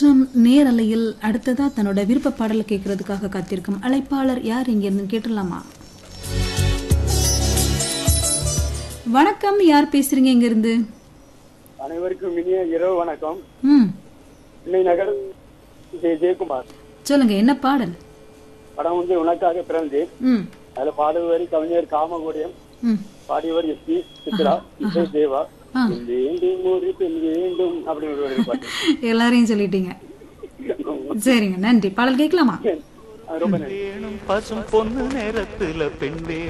மற்றும் நேரலையில் அடுத்ததா தன்னோட விருப்ப பாடலை கேட்கறதுக்காக காத்திருக்கும் அழைப்பாளர் யார் இங்க இருந்து கேட்டுடலாமா வணக்கம் யார் பேசுறீங்க இங்க இருந்து அனைவருக்கும் இனிய இரவு வணக்கம் ம் சென்னை நகர் ஜெய ஜெயக்குமார் சொல்லுங்க என்ன பாடல் படம் வந்து உனக்காக பிறந்தேன் ம் அதுல பாடுபவர் கவிஞர் காமகோடியம் ம் பாடியவர் எஸ் பி சித்ரா இசை தேவா ஆ. பெண் வேண்டும் ஒரு பெண் வேண்டும் அப்படின்னு ஒரு பாட்டு எல்லாரையும் சொல்லிட்டீங்க சரிங்க நன்றி பாடல் கேட்கலாமா அது ரொம்ப நன்றி வேணும் பசும் பொண்ணு நேரத்துல பெண் வேணும்